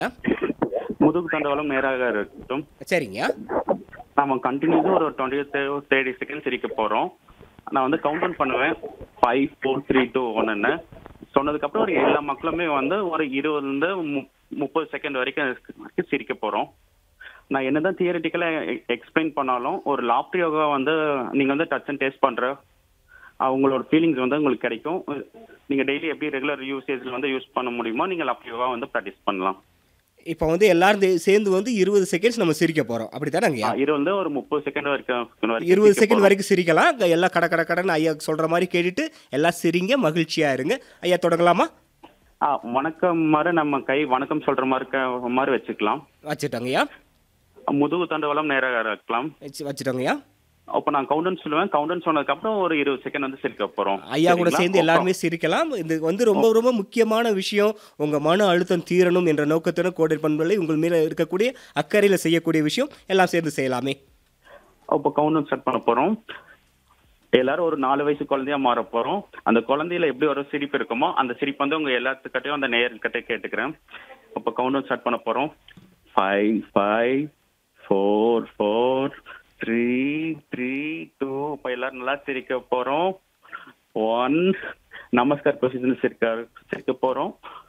முதுகு தண்டவாளம் நேராக இருக்கட்டும் சரிங்க நம்ம கண்டினியூஸாக ஒரு டுவெண்ட்டி தேர்ட்டி செகண்ட் சிரிக்க போகிறோம் நான் வந்து கவுண்ட் டவுன் பண்ணுவேன் ஃபைவ் ஃபோர் த்ரீ டூ ஒன்றுன்னு சொன்னதுக்கப்புறம் ஒரு எல்லா மக்களுமே வந்து ஒரு இருபதுலேருந்து முப்பது செகண்ட் வரைக்கும் சிரிக்க போகிறோம் நான் என்னதான் தியரட்டிக்கலாக எக்ஸ்பிளைன் பண்ணாலும் ஒரு லாப்ட் யோகா வந்து நீங்கள் வந்து டச் அண்ட் டேஸ்ட் பண்ணுற அவங்களோட ஃபீலிங்ஸ் வந்து உங்களுக்கு கிடைக்கும் நீங்கள் டெய்லி எப்படி ரெகுலர் யூசேஜில் வந்து யூஸ் பண்ண முடியுமோ நீங்கள் லாப்ட் யோகா வந்து ப்ராக்டிஸ் பண்ணலாம் இப்போ வந்து எல்லாரும் தே- சேர்ந்து வந்து இருபது செகண்ட்ஸ் நம்ம சிரிக்க போறோம் அப்படித்தானங்கய்யா இது வந்து ஒரு முப்பது செகண்ட் வரைக்கும் வரைக்கும் இருபது சிரிக்க செகண்ட் போறோம். வரைக்கும் சிரிக்கலாம் இங்க எல்லாம் கட கட கடன்னு ஐயா சொல்ற மாதிரி கேட்டுட்டு எல்லாம் சிரிங்க மகிழ்ச்சியா இருங்க ஐயா தொடங்கலாமா ஆ வணக்கம் மாதிரி நம்ம கை வணக்கம் சொல்ற மாதிரி க- மாதிரி வச்சுக்கலாம் வச்சுட்டோங்கய்யா முதுகு தண்டவளம் நேராக இருக்கலாம் வச்சு வச்சுட்டோங்கய்யா அப்போ நான் கவுண்டன் சொல்லுவேன் கவுண்டன் சொன்னதுக்கு அப்புறம் ஒரு இருபது செகண்ட் வந்து சிரிக்க போறோம் ஐயா கூட சரிங்களா? சேர்ந்து எல்லாருமே சிரிக்கலாம் இது வந்து ரொம்ப ரொம்ப முக்கியமான விஷயம் உங்க மன அழுத்தம் தீரணும் என்ற நோக்கத்துடன் கோடை பண்புகளை உங்கள் மேல இருக்கக்கூடிய அக்கறையில செய்யக்கூடிய விஷயம் எல்லாம் சேர்ந்து செய்யலாமே அப்போ கவுண்டன் ஸ்டார்ட் பண்ண போறோம் எல்லாரும் ஒரு நாலு வயசு குழந்தையா மாற போறோம் அந்த குழந்தையில எப்படி ஒரு சிரிப்பு இருக்குமோ அந்த சிரிப்பு வந்து உங்க எல்லாத்துக்கிட்டையும் அந்த நேயர்கிட்ட கேட்டுக்கிறேன் அப்போ கவுண்டன் ஸ்டார்ட் பண்ண போறோம் five five four four three three two இப்போ எல்லாரும் நல்லா சிரிக்க போறோம் ஒன் நமஸ்கார் பொசிஷன் சிரிக்க சிரிக்க போறோம்